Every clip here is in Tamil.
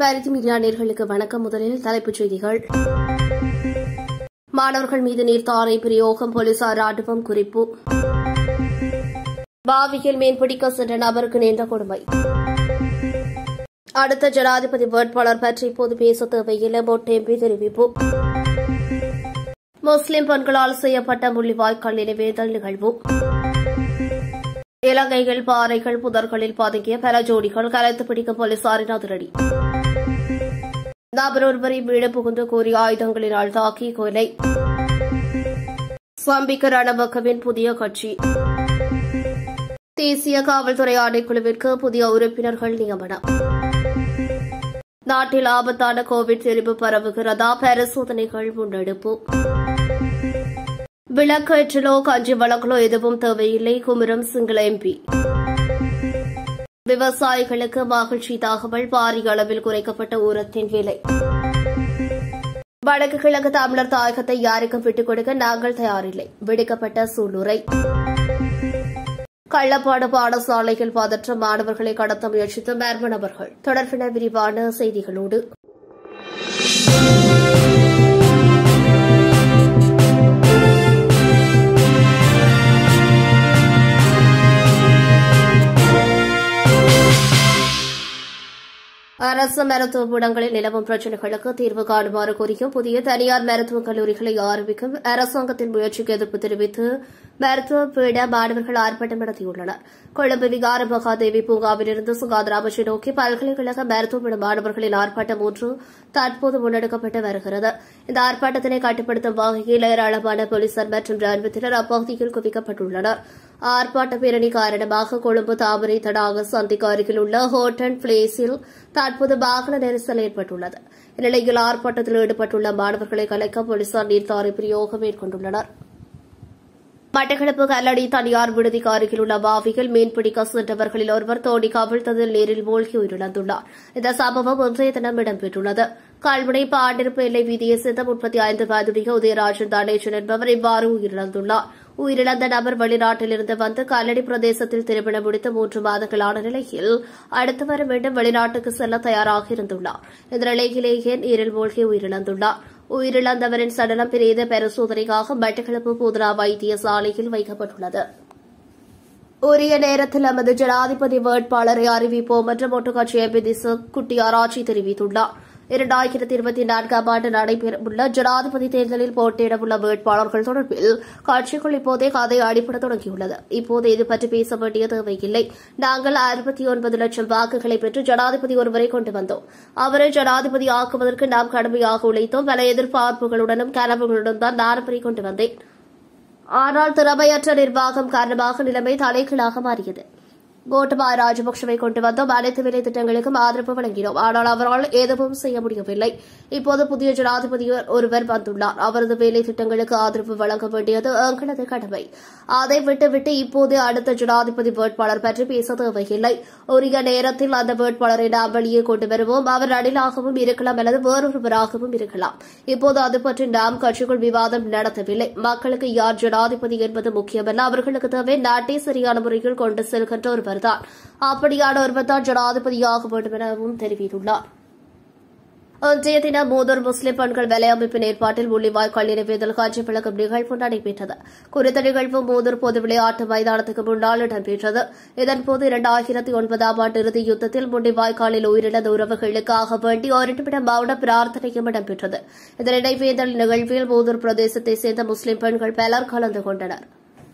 பரிதி மீடியா நேர்களுக்கு வணக்கம் முதலில் தலைப்புச் செய்திகள் மாணவர்கள் மீது நீர்த்தாரை பிரயோகம் போலீசார் ராணுவம் குறிப்பு பாவியில் மீன்பிடிக்க சென்ற நபருக்கு நேர்ந்த கொடுமை அடுத்த ஜனாதிபதி வேட்பாளர் பற்றி இப்போது பேச தேவையில்லை மொட்டை எம்பி தெரிவிப்பு முஸ்லிம் பெண்களால் செய்யப்பட்ட முள்ளிவாய்க்கால் நினைவேதல் நிகழ்வு இலங்கையில் பாறைகள் புதர்களில் பதுங்கிய பல ஜோடிகள் கலைத்து பிடிக்கும் போலீசாரின் அதிரடி நபர் ஒருவரை வீடு புகுந்து கூறிய ஆயுதங்களினால் தாக்கி கொலை சம்பிக்க ரணபக்கவின் புதிய கட்சி தேசிய காவல்துறை ஆணைக்குழுவிற்கு புதிய உறுப்பினர்கள் நியமனம் நாட்டில் ஆபத்தான கோவிட் தெரிவு பரவுகிறதா பரிசோதனைகள் முன்னெடுப்பு விளக்கேற்றலோ கஞ்சி வழக்கலோ எதுவும் தேவையில்லை குமரம் சிங்கள எம்பி விவசாயிகளுக்கு மகிழ்ச்சி தகவல் பாரிய அளவில் குறைக்கப்பட்ட ஊரத்தின் விலை வடக்கு கிழக்கு தமிழர் தாயகத்தை யாருக்கும் விட்டுக் கொடுக்க நாங்கள் தயாரில்லை விடுக்கப்பட்ட சூளுரை கள்ளப்பாடு பாடசாலையில் பதற்றம் மாணவர்களை கடத்த முயற்சித்த மர்ம நபர்கள் தொடர்பின விரிவான செய்திகளோடு அரசு மருத்துவமூடங்களில் நிலவும் பிரச்சினைகளுக்கு தீர்வு காணுமாறு கோரியும் புதிய தனியார் மருத்துவக் கல்லூரிகளை ஆரம்பிக்கும் அரசாங்கத்தின் முயற்சிக்கு எதிர்ப்பு தெரிவித்து மருத்துவ பீட மாணவர்கள் ஆர்ப்பாட்டம் நடத்தியுள்ளனர் கொழும்பு விகார மகாதேவி பூங்காவிலிருந்து சுகாதார அமைச்சை நோக்கி பல்கலைக்கழக மருத்துவமனை மாணவர்களின் ஆர்ப்பாட்டம் ஒன்று தற்போது முன்னெடுக்கப்பட்டு வருகிறது இந்த ஆர்ப்பாட்டத்தினை கட்டுப்படுத்தும் வகையில் ஏராளமான போலீசார் மற்றும் ராணுவத்தினர் அப்பகுதியில் குவிக்கப்பட்டுள்ளனர் ஆர்ப்பாட்ட பேரணி காரணமாக கொழும்பு தாமரை தடாக சந்திக்கு அருகில் உள்ள ஹோட்டன் பிளேஸில் தற்போது வாகன நெரிசல் ஏற்பட்டுள்ளது இந்நிலையில் ஆர்ப்பாட்டத்தில் ஈடுபட்டுள்ள மாணவர்களை கலைக்க போலீசார் நீர்த்தாரை பிரயோகம் மேற்கொண்டுள்ளனா் மட்டக்களப்பு கல்லடி தனியார் விடுதிக்கு அருகில் உள்ள பாவியில் மீன்பிடிக்க சென்றவர்களில் ஒருவர் தோண்டி கவிழ்த்ததில் நீரில் மூழ்கி உயிரிழந்துள்ளார் இந்த சம்பவம் இன்றைய தினம் இடம்பெற்றுள்ளது கல்முனை பாண்டிருப்பு எல்லை வீதியை சேர்ந்த முப்பத்தி ஐந்து வயதுடைய உதயராஜன் தனேஜன் என்பவர் இவ்வாறு உயிரிழந்துள்ளார் உயிரிழந்த நபர் வெளிநாட்டிலிருந்து வந்து கல்லடி பிரதேசத்தில் திருமணம் முடித்து மூன்று மாதங்களான நிலையில் அடுத்து வர மீண்டும் வெளிநாட்டுக்கு செல்ல தயாராக இருந்துள்ளார் இந்த நிலையிலேயே நீரில் மூழ்கி உயிரிழந்துள்ளார் உயிரிழந்தவரின் சடலம் பிரேத பரிசோதனைக்காக மட்டக்களப்பு பூதரா வைத்தியசாலையில் வைக்கப்பட்டுள்ளது உரிய நேரத்தில் நமது ஜனாதிபதி வேட்பாளரை அறிவிப்போம் என்று மொட்டு கட்சி எம்பி திசு குட்டியாராட்சி தெரிவித்துள்ளார் இரண்டாயிரத்தி இருபத்தி நான்காம் ஆண்டு நடைபெறவுள்ள ஜனாதிபதி தேர்தலில் போட்டியிடவுள்ள வேட்பாளர்கள் தொடர்பில் கட்சிக்குள் இப்போதே கதை அடிப்பட தொடங்கியுள்ளது இப்போது இது பற்றி பேச வேண்டிய தேவையில்லை நாங்கள் அறுபத்தி ஒன்பது லட்சம் வாக்குகளை பெற்று ஜனாதிபதி ஒருவரை கொண்டு வந்தோம் அவரை ஜனாதிபதி ஆக்குவதற்கு நாம் கடுமையாக உழைத்தோம் பல எதிர்பார்ப்புகளுடனும் கனவுகளுடன் தான் நாரப்பரை கொண்டு வந்தேன் ஆனால் திறமையற்ற நிர்வாகம் காரணமாக நிலைமை தலைகீழாக மாறியது கோட்டபாய ராஜபக்சவை கொண்டு வந்தோம் அனைத்து வேலை திட்டங்களுக்கும் ஆதரவு வழங்கினோம் ஆனால் அவரால் எதுவும் செய்ய முடியவில்லை இப்போது புதிய ஜனாதிபதி ஒருவர் வந்துள்ளார் அவரது வேலை திட்டங்களுக்கு ஆதரவு வழங்க வேண்டியது எங்களது கடமை அதை விட்டுவிட்டு இப்போது அடுத்த ஜனாதிபதி வேட்பாளர் பற்றி பேச தேவையில்லை உரிய நேரத்தில் அந்த வேட்பாளரை நாம் வெளியே கொண்டு வருவோம் அவர் ரணிலாகவும் இருக்கலாம் அல்லது வேறொருவராகவும் இருக்கலாம் இப்போது அது பற்றி நாம் கட்சிக்குள் விவாதம் நடத்தவில்லை மக்களுக்கு யார் ஜனாதிபதி என்பது முக்கியமல்ல அவர்களுக்கு தேவை நாட்டை சரியான முறையில் கொண்டு செல்கின்ற ஒருவர் ஒருவர்தான் அப்படியான ஒருவர்தான் ஜனாதிபதியாக வேண்டும் எனவும் தெரிவித்துள்ளார் இன்றைய தினம் மூதூர் முஸ்லிம் பெண்கள் வேலை அமைப்பின் ஏற்பாட்டில் முள்ளிவாய்க்கால் நிறைவேதல் காட்சி விளக்கும் நிகழ்வு நடைபெற்றது குறித்த நிகழ்வு மூதூர் பொது விளையாட்டு மைதானத்துக்கு முன்னால் இடம்பெற்றது இதன்போது இரண்டாயிரத்தி ஒன்பதாம் ஆண்டு இறுதி யுத்தத்தில் முள்ளிவாய்க்காலில் உயிரிழந்த உறவுகளுக்காக வேண்டி ஒரு நிமிடம் மௌன பிரார்த்தனையும் இடம்பெற்றது இந்த நினைவேந்தல் நிகழ்வில் மூதூர் பிரதேசத்தைச் சேர்ந்த முஸ்லிம் பெண்கள் பலர் கலந்து கொண்டனா்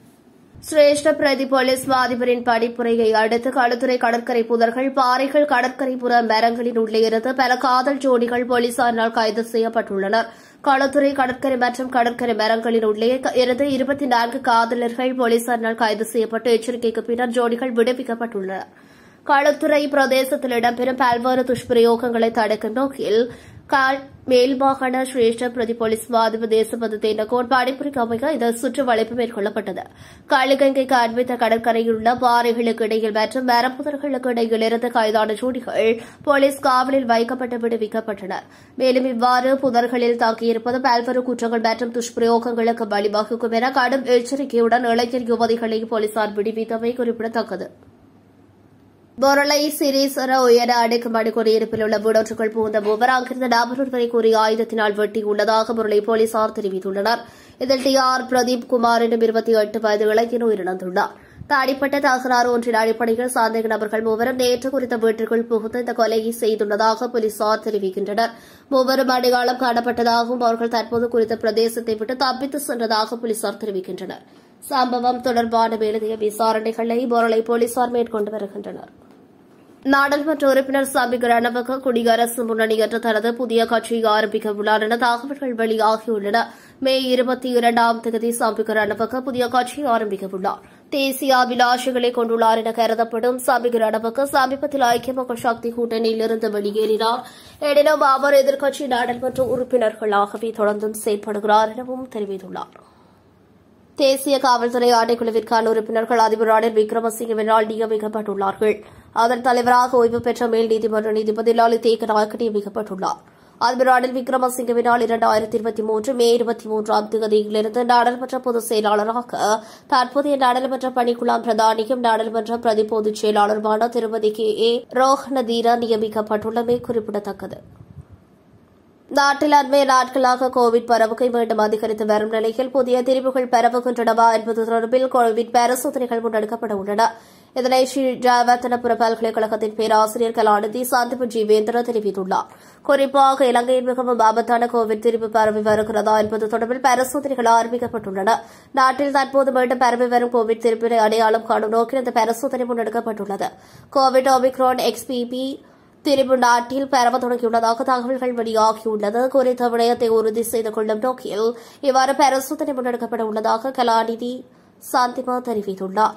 சிரேஷ்ட பிரதி போலீஸ் மாதிபரின் படிப்புரையை அடுத்து களுத்துறை கடற்கரை புதர்கள் பாறைகள் கடற்கரைப்புற மரங்களின் உள்ளே இருந்து பல காதல் ஜோடிகள் போலீசாரினால் கைது செய்யப்பட்டுள்ளனர் களுத்துறை கடற்கரை மற்றும் கடற்கரை மரங்களின் உள்ளே இருந்து இருபத்தி நான்கு காதலர்கள் போலீசாரினால் கைது செய்யப்பட்டு எச்சரிக்கைக்கு பின்னர் ஜோடிகள் விடுவிக்கப்பட்டுள்ளனர் களுத்துறை பிரதேசத்தில் இடம்பெறும் பல்வேறு துஷ்பிரயோகங்களை தடுக்கும் நோக்கில் மேல் மாகாண சிரேஷ்ட பிரதி போலீஸ் மாதிபு தேசபந்து தேனகோன் படிப்புரைக்கு அமைக்க இந்த சுற்று வளைப்பு மேற்கொள்ளப்பட்டது காளிகங்கைக்கு அண்மித்த கடற்கரையில் உள்ள பாறைகளுக்கு இடையில் மற்றும் மரப்புதர்களுக்கு இடையில் இருந்து கைதான ஜோடிகள் போலீஸ் காவலில் வைக்கப்பட்டு விடுவிக்கப்பட்டனர் மேலும் இவ்வாறு புதர்களில் தாக்கியிருப்பது பல்வேறு குற்றங்கள் மற்றும் துஷ்பிரயோகங்களுக்கு வழிவகுக்கும் என கடும் எச்சரிக்கையுடன் இளைஞர் யுவதிகளை போலீசார் விடுவித்தமை குறிப்பிடத்தக்கது பொருளை சிறீஸ்வர உயர அடுக்குமாடி குடியிருப்பில் உள்ள வீடொன்றுக்குள் புகுந்த மூவர் அங்கிருந்த நபர் ஒருவரை கூறிய ஆயுதத்தினால் வெட்டியுள்ளதாக பொருளை போலீசார் தெரிவித்துள்ளனர் இதில் டி ஆர் பிரதீப் குமார் என்னும் இருபத்தி எட்டு வயது இளைஞர் உயிரிழந்துள்ளார் தனிப்பட்ட தகராறு ஒன்றின் அடிப்படையில் சந்தேக நபர்கள் மூவரும் நேற்று குறித்த வீட்டிற்குள் புகுந்து இந்த கொலையை செய்துள்ளதாக போலீசார் தெரிவிக்கின்றனர் மூவரும் அடையாளம் காணப்பட்டதாகவும் அவர்கள் தற்போது குறித்த பிரதேசத்தை விட்டு தப்பித்து சென்றதாக போலீசார் தெரிவிக்கின்றனர் சம்பவம் தொடர்பான மேலதிக விசாரணைகளை பொருளை போலீசார் மேற்கொண்டு வருகின்றனர் நாடாளுமன்ற உறுப்பினர் சாமி ரணவக குடியரசு முன்னணி என்ற தனது புதிய கட்சியை ஆரம்பிக்க உள்ளார் என தகவல்கள் வெளியாகியுள்ளன மே இருபத்தி இரண்டாம் தேதி சாமி ரணவக புதிய கட்சியை ஆரம்பிக்க உள்ளார் தேசிய அபிலாஷைகளை கொண்டுள்ளார் என கருதப்படும் சாமி ரணவக சமீபத்தில் ஐக்கிய மக்கள் சக்தி கூட்டணியில் இருந்து வெளியேறினார் எனினும் அவர் எதிர்க்கட்சி நாடாளுமன்ற உறுப்பினர்களாகவே தொடர்ந்தும் செயல்படுகிறார் எனவும் தெரிவித்துள்ளார் தேசிய காவல்துறை ஆணைக்குழுவிற்கான உறுப்பினர்கள் அதிபர் ரணில் விக்ரமசிங்கவினால் நியமிக்கப்பட்டுள்ளார்கள் அதன் தலைவராக ஓய்வு பெற்ற மேல் நீதிமன்ற நீதிபதி லலித் ஏகநாயக் நியமிக்கப்பட்டுள்ளார் அதிபர் ரணில் விக்ரமசிங்கவினால் இரண்டாயிரத்தி இருபத்தி மூன்று மே இருபத்தி மூன்றாம் தேதியிலிருந்து நாடாளுமன்ற பொதுச் செயலாளராக தற்போதைய நாடாளுமன்ற பணிக்குழாம் பிரதானியும் நாடாளுமன்ற பிரதி பொதுச் செயலாளருமான திருமதி கே ஏ ரோஹ்னதீரா நியமிக்கப்பட்டுள்ளமை குறிப்பிடத்தக்கது நாட்டில் அண்மைய நாட்களாக கோவிட் பரவுகை மீண்டும் அதிகரித்து வரும் நிலையில் புதிய திரிவுகள் பரவுகின்றனவா என்பது தொடர்பில் கோவிட் பரிசோதனைகள் முன்னெடுக்கப்பட உள்ளன இதனை ஸ்ரீ ஜாவத்தனபுர பல்கலைக்கழகத்தின் பேராசிரியர் கலாநிதி சந்திப்பு ஜீவேந்திர தெரிவித்துள்ளார் குறிப்பாக இலங்கையில் மிகவும் ஆபத்தான கோவிட் திரிவு பரவி வருகிறதா என்பது தொடர்பில் பரிசோதனைகள் ஆரம்பிக்கப்பட்டுள்ளன நாட்டில் தற்போது மீண்டும் பரவி வரும் கோவிட் திரிவினை அடையாளம் காணும் நோக்கில் இந்த பரிசோதனை முன்னெடுக்கப்பட்டுள்ளது கோவிட் ஒமிக்ரான் எக்ஸ்பிபி திரிபு நாட்டில் பரவ தொடங்கியுள்ளதாக தகவல்கள் வெளியாகியுள்ளது குறித்த விடயத்தை உறுதி செய்து கொள்ளும் நோக்கில் இவ்வாறு பரிசோதனை முன்னெடுக்கப்பட உள்ளதாக கலாநிதி சாந்திமா தெரிவித்துள்ளார்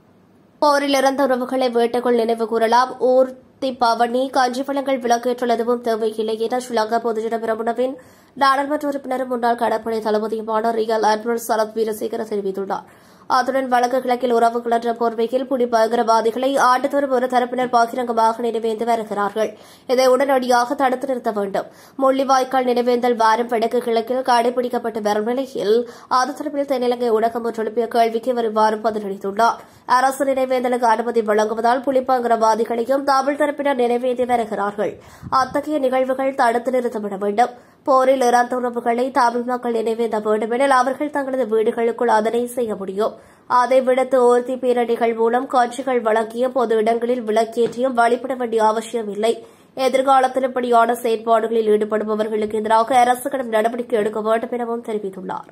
போரில் இறந்த உறவுகளை வீட்டுக்குள் நினைவு கூறலாம் ஊர் பவனி காஞ்சிபலங்கள் விளக்கேற்றல் எதுவும் தேவையில்லை என ஸ்ரீலங்கா பொதுஜன பிரமுனவின் நாடாளுமன்ற உறுப்பினரும் முன்னாள் கடற்படை தளபதியுமான ரியல் அட்மிரல் சரத் வீரசேகர தெரிவித்துள்ளார் அத்துடன் வடக்கு கிழக்கில் உறவுகள் என்ற போர்வையில் புலி பயங்கரவாதிகளை ஆண்டுதோறும் ஒரு தரப்பினர் பகிரங்கமாக நினைவேந்து வருகிறார்கள் இதை உடனடியாக தடுத்து நிறுத்த வேண்டும் முள்ளிவாய்க்கால் நினைவேந்தல் வாரம் வடக்கு கிழக்கில் கடைபிடிக்கப்பட்டு வரும் நிலையில் அது தொடர்பில் தென்னிலங்கை ஊடகம் ஒன்று எழுப்பிய கேள்விக்கு இவர் இவ்வாறு பதிலளித்துள்ளார் அரசு நினைவேந்தலுக்கு அனுமதி வழங்குவதால் புலிப்பயங்கரவாதிகளையும் தமிழ் தரப்பினர் நினைவேந்தி வருகிறார்கள் அத்தகைய நிகழ்வுகள் தடுத்து நிறுத்தப்பட வேண்டும் போரில் இறந்த உறவுகளை தமிழ் மக்கள் நினைவேந்த வேண்டுமெனில் அவர்கள் தங்களது வீடுகளுக்குள் அதனை செய்ய முடியும் அதை விடுத்து ஓர்த்தி பேரணிகள் மூலம் காட்சிகள் வழங்கியும் பொது இடங்களில் விளக்கேற்றியும் வழிபட வேண்டிய அவசியம் இல்லை எதிர்காலத்தில் இப்படியான செயற்பாடுகளில் ஈடுபடுபவர்களுக்கு எதிராக அரசு கடும் நடவடிக்கை எடுக்க வேண்டும் எனவும் தெரிவித்துள்ளார்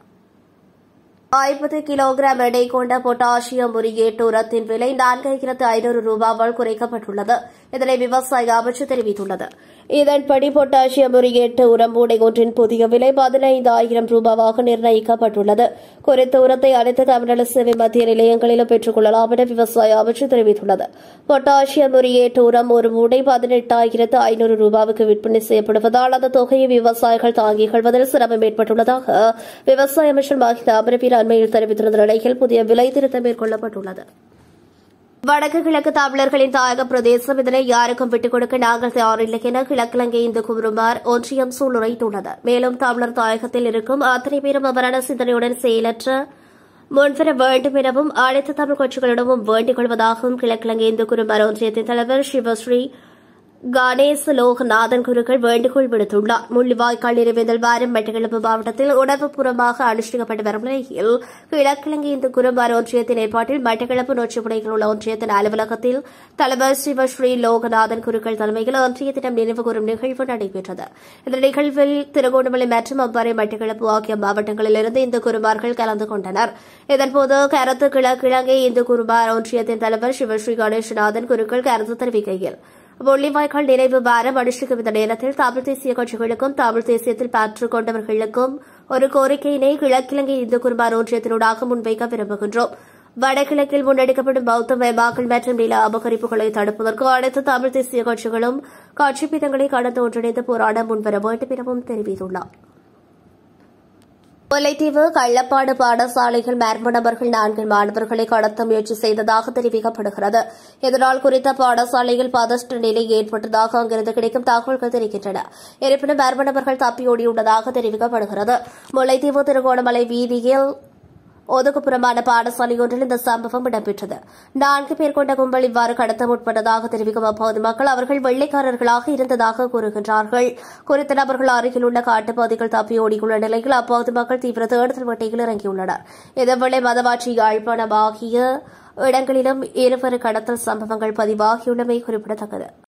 ஐம்பது கிலோகிராம் எடை கொண்ட பொட்டாசியம் முறியேட்டு உரத்தின் விலை நான்காயிரத்து ஐநூறு ரூபாவால் குறைக்கப்பட்டுள்ளது இதனை விவசாய அமைச்சு தெரிவித்துள்ளது இதன்படி பொட்டாசியம் முறியேட்டு உரம் மூடை ஒன்றின் புதிய விலை பதினைந்தாயிரம் ரூபாவாக நிர்ணயிக்கப்பட்டுள்ளது குறித்த உரத்தை அனைத்து தமிழக சேவை மத்திய நிலையங்களிலும் பெற்றுக் கொள்ளலாம் என விவசாய அமைச்சு தெரிவித்துள்ளது பொட்டாசியம் முறியேட்டு உரம் ஒரு மூடை பதினெட்டாயிரத்து ஐநூறு ரூபாவுக்கு விற்பனை செய்யப்படுவதால் அந்த தொகையை விவசாயிகள் தாங்கிக் கொள்வதில் சிரமம் ஏற்பட்டுள்ளதாக விவசாய அமைச்சர் மஹிந்த அமரவீர் அண்மையில் தெரிவித்திருந்த நிலையில் புதிய விலை திருத்தம் மேற்கொள்ளப்பட்டுள்ளது வடக்கு கிழக்கு தமிழர்களின் தாயக பிரதேசம் இதனை யாருக்கும் விட்டுக் கொடுக்க நாங்கள் தயாரில்லை என கிழக்கிழங்கை இந்து குமருமார் ஒன்றியம் சூளுரைத்துள்ளது மேலும் தமிழர் தாயகத்தில் இருக்கும் அத்தனை பேரும் அவரான சிந்தனையுடன் செயலற்ற முன்வர வேண்டும் எனவும் அனைத்து தமிழ் கட்சிகளிடமும் வேண்டிக் கொள்வதாகவும் கிழக்கிழங்கை இந்து குருமார் ஒன்றியத்தின் தலைவர் சிவஸ்ரீ கணேச லோகநாதன் குருக்கள் வேண்டுகோள் விடுத்துள்ளார் முள்ளிவாய்க்கால் நிறைவேந்தல் வாரம் மட்டக்களப்பு மாவட்டத்தில் உணவுபூர்வமாக அனுஷ்டிக்கப்பட்டு வரும் நிலையில் கிழக்கிழங்கை இந்து குருமார் ஒன்றியத்தின் ஏற்பாட்டில் மட்டக்களப்பு நோச்சுப்படையில் உள்ள ஒன்றியத்தின் அலுவலகத்தில் தலைவர் சிவஸ்ரீ லோகநாதன் குருக்கள் தலைமையில் ஒன்றியத்திடம் நினைவு கூறும் நிகழ்வு நடைபெற்றது இந்த நிகழ்வில் திருகோணமலை மற்றும் அவ்வாறு மட்டக்களப்பு ஆகிய மாவட்டங்களிலிருந்து இந்து குருமார்கள் கலந்து கொண்டனர் இதன்போது கருத்து கிழக்கிழங்கை இந்து குருமார் ஒன்றியத்தின் தலைவர் சிவஸ்ரீ கணேசநாதன் குருக்கள் கருத்து தெரிவிக்கையில் முள்ளிவாய்க்கால் நினைவு வாரம் அனுஷ்டிக்கும் இந்த நேரத்தில் தமிழ் தேசிய கட்சிகளுக்கும் தமிழ் தேசியத்தில் பற்று கொண்டவர்களுக்கும் ஒரு கோரிக்கையினை கிழக்கிழங்கை இந்து குருமார் ஒன்றியத்தினூடாக முன்வைக்க விரும்புகின்றோம் வடகிழக்கில் முன்னெடுக்கப்படும் பௌத்த மயமாக்கல் மற்றும் நில அபகரிப்புகளை தடுப்பதற்கு அனைத்து தமிழ் தேசிய கட்சிகளும் கட்சி பீதங்களை கடந்து ஒன்றிணைந்து போராட முன்வர வேண்டும் எனவும் தெரிவித்துள்ளார் முல்லைத்தீவு கள்ளப்பாடு பாடசாலைகள் மர்ம நபர்கள் நான்கு மாணவர்களை கடத்த முயற்சி செய்ததாக தெரிவிக்கப்படுகிறது இதனால் குறித்த பாடசாலையில் பதஷ்ட நிலை ஏற்பட்டதாக அங்கிருந்து கிடைக்கும் தகவல்கள் தெரிவிக்கின்றன இருப்பினும் மர்ம நபர்கள் தப்பியோடியுள்ளதாக தெரிவிக்கப்படுகிறது முல்லைத்தீவு திருகோணமலை வீதியில் ஒதுக்குப்புறமான பாடசாலை ஒன்றில் இந்த சம்பவம் இடம்பெற்றது நான்கு பேர் கொண்ட கும்பல் இவ்வாறு கடத்த முற்பட்டதாக தெரிவிக்கும் அப்போது மக்கள் அவர்கள் வெள்ளைக்காரர்களாக இருந்ததாக கூறுகின்றார்கள் குறித்த நபர்கள் அருகில் உள்ள காட்டுப்பகுதிகள் தப்பி ஓடியுள்ள நிலையில் அப்போது மக்கள் தீவிர தேடுதல் வேட்டையில் இறங்கியுள்ளனர் இதேவேளை மதவாச்சி யாழ்ப்பாணம் ஆகிய இடங்களிலும் இருவரு கடத்தல் சம்பவங்கள் பதிவாகியுள்ளமை குறிப்பிடத்தக்கது